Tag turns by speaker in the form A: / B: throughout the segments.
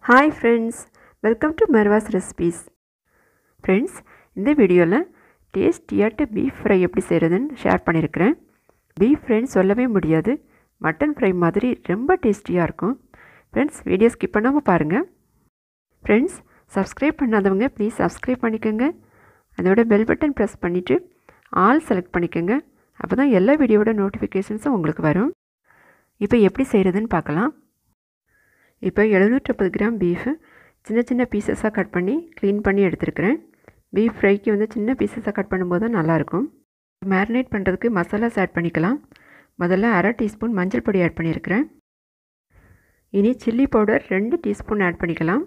A: hi friends welcome to Marva's recipes friends இந்த வீடியோவில் டேஸ்டியாட்ட beef fry எப்படி செய்கிறதுன்னு ஷேர் பண்ணியிருக்கிறேன் பீஃப் ஃப்ரைன்னு சொல்லவே முடியாது மட்டன் ஃப்ரை மாதிரி ரொம்ப டேஸ்டியாக இருக்கும் ஃப்ரெண்ட்ஸ் வீடியோ ஸ்கிப் பண்ணாமல் பாருங்கள் ஃப்ரெண்ட்ஸ் சப்ஸ்கிரைப் பண்ணாதவங்க ப்ளீஸ் சப்ஸ்கிரைப் பண்ணிக்கோங்க அதோட பெல் பட்டன் ப்ரெஸ் பண்ணிவிட்டு ஆல் செலக்ட் பண்ணிக்கோங்க அப்போ தான் எல்லா வீடியோவோட நோட்டிஃபிகேஷன்ஸும் உங்களுக்கு வரும் இப்போ எப்படி செய்கிறதுன்னு பார்க்கலாம் இப்போ எழுநூற்றம்பது கிராம் பீஃபு சின்ன சின்ன பீசஸாக கட் பண்ணி க்ளீன் பண்ணி எடுத்துருக்கிறேன் பீஃப் ஃப்ரைக்கு வந்து சின்ன பீசஸாக கட் பண்ணும்போது தான் நல்லாயிருக்கும் மேரினேட் பண்ணுறதுக்கு மசாலாஸ் ஆட் பண்ணிக்கலாம் முதல்ல அரை டீஸ்பூன் மஞ்சள் பொடி ஆட் பண்ணியிருக்கிறேன் இனி சில்லி பவுடர் ரெண்டு டீஸ்பூன் ஆட் பண்ணிக்கலாம்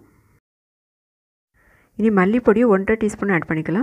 A: இனி மல்லிப்பொடி ஒன்றரை டீஸ்பூன் ஆட் பண்ணிக்கலாம்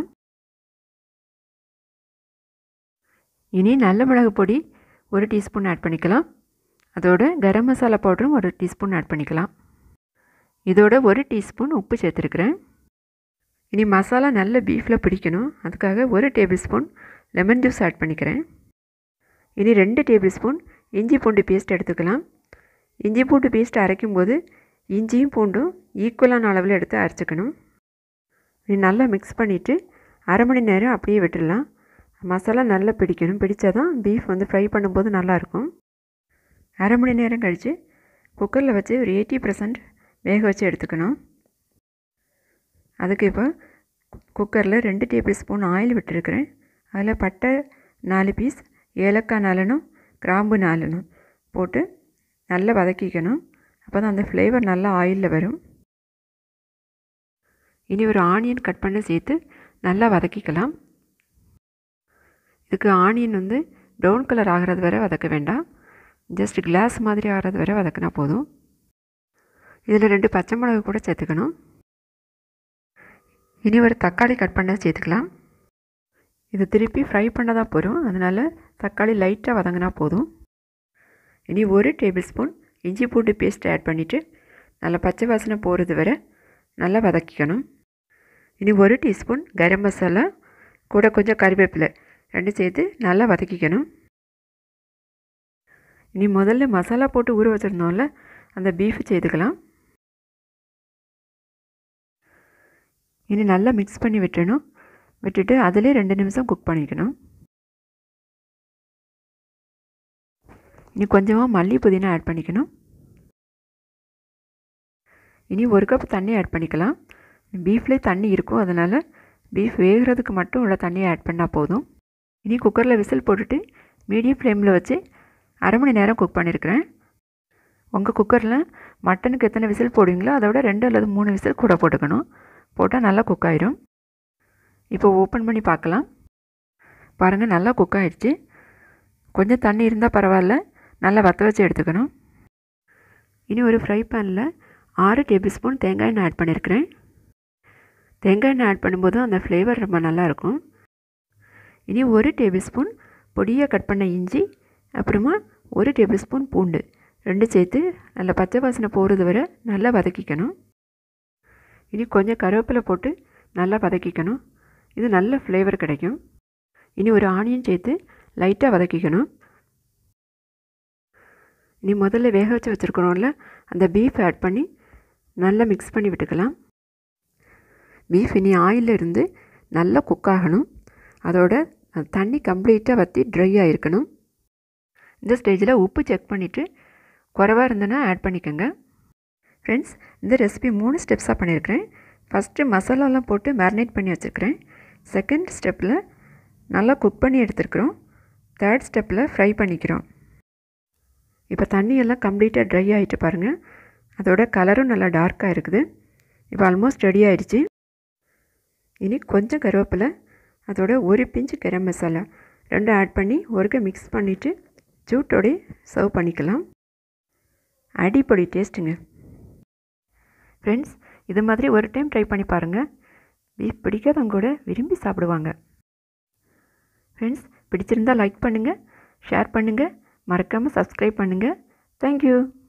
A: இனி நல்ல மிளகு பொடி ஒரு டீஸ்பூன் ஆட் பண்ணிக்கலாம் அதோட கரம் மசாலா பவுடரும் ஒரு டீஸ்பூன் ஆட் பண்ணிக்கலாம் இதோட ஒரு டீஸ்பூன் உப்பு சேர்த்துருக்குறேன் இனி மசாலா நல்ல பீஃபில் பிடிக்கணும் அதுக்காக ஒரு tablespoon lemon juice add பண்ணிக்கிறேன் இனி ரெண்டு டேபிள் ஸ்பூன் இஞ்சி பூண்டு பேஸ்ட் எடுத்துக்கலாம் இஞ்சி பூண்டு பேஸ்ட் அரைக்கும் போது இஞ்சியும் பூண்டும் ஈக்குவலான அளவில் எடுத்து அரைச்சிக்கணும் இனி நல்லா மிக்ஸ் பண்ணிவிட்டு அரை மணி நேரம் அப்படியே விட்டுடலாம் மசாலா நல்லா பிடிக்கணும் பிடிச்சா தான் பீஃப் வந்து ஃப்ரை பண்ணும்போது நல்லாயிருக்கும் அரை மணி நேரம் கழித்து குக்கரில் வச்சு ஒரு எயிட்டி பர்சன்ட் வேக வச்சு எடுத்துக்கணும் அதுக்கு இப்போ குக்கரில் ரெண்டு டேபிள் ஸ்பூன் ஆயில் விட்டுருக்குறேன் அதில் பட்டை நாலு பீஸ் ஏலக்காய் நாலனும் கிராம்பு நாலனும் போட்டு நல்லா வதக்கிக்கணும் அப்போ தான் அந்த ஃப்ளேவர் நல்லா ஆயிலில் வரும் இனி ஒரு ஆனியன் கட் பண்ணி சேர்த்து நல்லா வதக்கிக்கலாம் இதுக்கு ஆனியன் வந்து ப்ரௌன் கலர் ஆகிறது வரை வதக்க வேண்டாம் ஜஸ்ட் கிளாஸ் மாதிரி ஆகிறது வரை வதக்கினா போதும் இதில் ரெண்டு பச்சை மிளகு கூட சேர்த்துக்கணும் இனி ஒரு தக்காளி கட் பண்ண சேர்த்துக்கலாம் இது திருப்பி ஃப்ரை பண்ண தான் போகிறோம் அதனால் தக்காளி லைட்டாக வதங்கினா போதும் இனி ஒரு டேபிள் ஸ்பூன் இஞ்சி பூண்டு பேஸ்ட் ஆட் பண்ணிவிட்டு நல்லா பச்சை வாசனை போகிறது வரை நல்லா வதக்கிக்கணும் இனி ஒரு டீஸ்பூன் கரம் மசாலா கூட கொஞ்சம் கறிவேப்பிலை ரெண்டு சேர்த்து நல்லா வதக்கிக்கணும் இனி முதல்ல மசாலா போட்டு ஊற வச்சுருந்தோம்ல அந்த பீஃப் சேர்த்துக்கலாம் இனி நல்லா மிக்ஸ் பண்ணி விட்டுணும் விட்டுட்டு அதிலே ரெண்டு நிமிஷம் குக் பண்ணிக்கணும் இனி கொஞ்சமாக மல்லி புதினா ஆட் பண்ணிக்கணும் இனி ஒரு கப் தண்ணி ஆட் பண்ணிக்கலாம் பீஃப்லேயே தண்ணி இருக்கும் அதனால் பீஃப் வேகிறதுக்கு மட்டும் உள்ள தண்ணியை ஆட் பண்ணால் போதும் இனி குக்கரில் விசில் போட்டுட்டு மீடியம் ஃப்ளேமில் வச்சு அரை மணி நேரம் குக் பண்ணியிருக்கிறேன் உங்கள் குக்கரில் மட்டனுக்கு எத்தனை விசில் போடுவீங்களோ அதை விட ரெண்டு அல்லது மூணு விசில் கூட போட்டுக்கணும் போட்டால் நல்லா குக் ஆயிரும் இப்போ ஓப்பன் பண்ணி பார்க்கலாம் பாருங்கள் நல்லா குக் ஆகிடுச்சு கொஞ்சம் தண்ணி இருந்தால் பரவாயில்ல நல்லா வற்ற வச்சு எடுத்துக்கணும் இனி ஒரு ஃப்ரை பேனில் ஆறு டேபிள் ஸ்பூன் தேங்காய் எண்ணெய் ஆட் பண்ணியிருக்கிறேன் தேங்காய் எண்ணெய் ஆட் பண்ணும்போது அந்த ஃப்ளேவர் ரொம்ப நல்லாயிருக்கும் இனி ஒரு டேபிள் ஸ்பூன் பொடியாக கட் பண்ண இஞ்சி அப்புறமா ஒரு டேபிள் ஸ்பூன் பூண்டு ரெண்டு சேர்த்து நல்லா பச்சை வாசனை போகிறது வரை நல்லா வதக்கிக்கணும் இனி கொஞ்சம் கருவேப்பிலை போட்டு நல்லா வதக்கிக்கணும் இது நல்ல ஃப்ளேவர் கிடைக்கும் இனி ஒரு ஆனியன் சேர்த்து லைட்டாக வதக்கிக்கணும் இனி முதல்ல வேக வச்சு வச்சுருக்கிறோம்ல அந்த பீஃப் ஆட் பண்ணி நல்லா மிக்ஸ் பண்ணி விட்டுக்கலாம் பீஃப் இனி ஆயிலில் இருந்து நல்லா குக் ஆகணும் அதோட தண்ணி கம்ப்ளீட்டாக வற்றி ட்ரை ஆகிருக்கணும் இந்த ஸ்டேஜில் உப்பு செக் பண்ணிவிட்டு குறவாக இருந்ததுன்னா ஆட் பண்ணிக்கோங்க ஃப்ரெண்ட்ஸ் இந்த ரெசிபி மூணு ஸ்டெப்ஸாக பண்ணியிருக்கிறேன் ஃபஸ்ட்டு மசாலாலாம் போட்டு மேரினேட் பண்ணி வச்சுருக்கிறேன் செகண்ட் ஸ்டெப்பில் நல்லா குக் பண்ணி எடுத்துருக்குறோம் தேர்ட் ஸ்டெப்பில் ஃப்ரை பண்ணிக்கிறோம் இப்போ தண்ணியெல்லாம் கம்ப்ளீட்டாக ட்ரை ஆகிட்டு பாருங்கள் அதோட கலரும் நல்லா டார்க்காக இருக்குது இப்போ ஆல்மோஸ்ட் ரெடி ஆகிடுச்சு இனி கொஞ்சம் கருவேப்பிலை அதோட ஒரு பிஞ்சு கரம் மசாலா ரெண்டும் ஆட் பண்ணி ஒருக்க மிக்ஸ் பண்ணிவிட்டு ஜூட்டோடே சர்வ் பண்ணிக்கலாம் அடிப்பொடி டேஸ்ட்டுங்க ஃப்ரெண்ட்ஸ் இது மாதிரி ஒரு டைம் ட்ரை பண்ணி பாருங்கள் பீஃப் பிடிக்காதவங்க கூட விரும்பி சாப்பிடுவாங்க ஃப்ரெண்ட்ஸ் பிடிச்சிருந்தால் லைக் பண்ணுங்கள் ஷேர் பண்ணுங்கள் மறக்காமல் சப்ஸ்கிரைப் பண்ணுங்கள் தேங்க்யூ